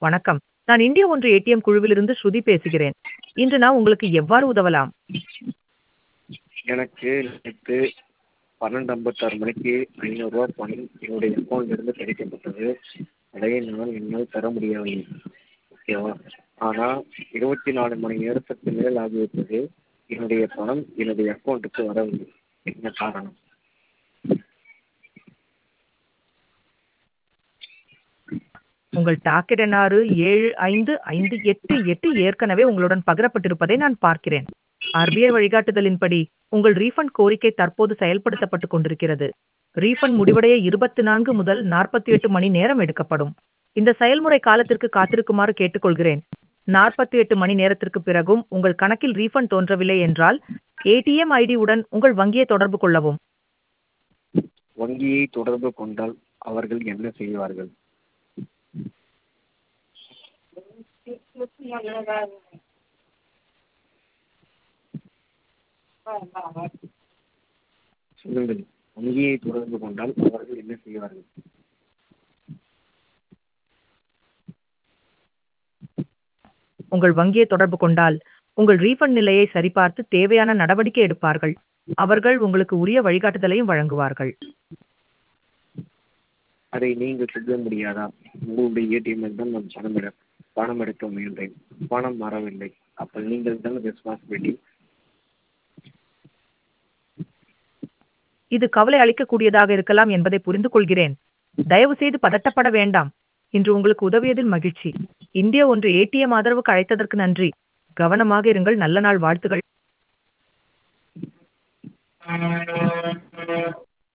வணக்கம் நான் இந்தியா ஒன்று ஏடிஎம் குழுவிலிருந்து ஸ்ருதி பேசுகிறேன் இன்று நான் உங்களுக்கு எவ்வாறு உதவலாம் எனக்கு நேற்று பன்னெண்டு ஐம்பத்தாறு மணிக்கு ஐநூறுரூவா பணம் என்னுடைய அக்கௌண்ட்லேருந்து கிடைக்கப்பட்டது அதை நான் என்னால் தர முடியவில்லை ஓகேவா ஆனால் இருபத்தி நாலு மணி நேரத்துக்கு மேல் ஆகிவிட்டது என்னுடைய பணம் என்னுடைய அக்கௌண்ட்டுக்கு வரவில்லை என்ன காரணம் உங்கள் டாக்கெட் எண்ணாறு ஏழு ஐந்து ஐந்து எட்டு எட்டு ஏற்கனவே உங்களுடன் பகிரப்பட்டிருப்பதை நான் பார்க்கிறேன் ஆர்பிஐ வழிகாட்டுதலின்படி உங்கள் ரீஃபண்ட் கோரிக்கை தற்போது செயல்படுத்தப்பட்டுக் கொண்டிருக்கிறது ரீஃபண்ட் முடிவடைய இருபத்தி நான்கு முதல் நாற்பத்தி எட்டு மணி நேரம் எடுக்கப்படும் இந்த செயல்முறை காலத்திற்கு காத்திருக்குமாறு கேட்டுக்கொள்கிறேன் நாற்பத்தி எட்டு மணி நேரத்திற்கு பிறகும் உங்கள் கணக்கில் ரீஃபண்ட் தோன்றவில்லை என்றால் ஏடிஎம் ஐடி உடன் உங்கள் வங்கியை தொடர்பு கொள்ளவும் வங்கியை தொடர்பு கொண்டால் அவர்கள் என்ன செய்வார்கள் சொல்லுங்கள் வங்கியை தொடர்பு கொண்டால் அவர்கள் என்ன செய்வார்கள் உங்கள் வங்கியை தொடர்பு கொண்டால் உங்கள் ரீஃபண்ட் நிலையை சரிபார்த்து தேவையான நடவடிக்கை எடுப்பார்கள் அவர்கள் உங்களுக்கு உரிய வழிகாட்டுதலையும் வழங்குவார்கள் அதை நீங்கள் செய்ய முடியாதா உங்களுடைய ஏடிஎம்மில் தான் நான் பணம் எடு பணம் எடுக்க முயன்றேன் பணம் வரவில்லை அப்போ நீங்கள் தான் ரெஸ்பான்சிபிலிட்டி இது கவலை அளிக்கக்கூடியதாக இருக்கலாம் என்பதை புரிந்து கொள்கிறேன் தயவு செய்து பதட்டப்பட வேண்டாம் இன்று உங்களுக்கு உதவியதில் மகிழ்ச்சி இந்தியா ஒன்று ஏடிஎம் ஆதரவுக்கு அழைத்ததற்கு நன்றி கவனமாக இருங்கள் நல்ல நாள் வாழ்த்துகள்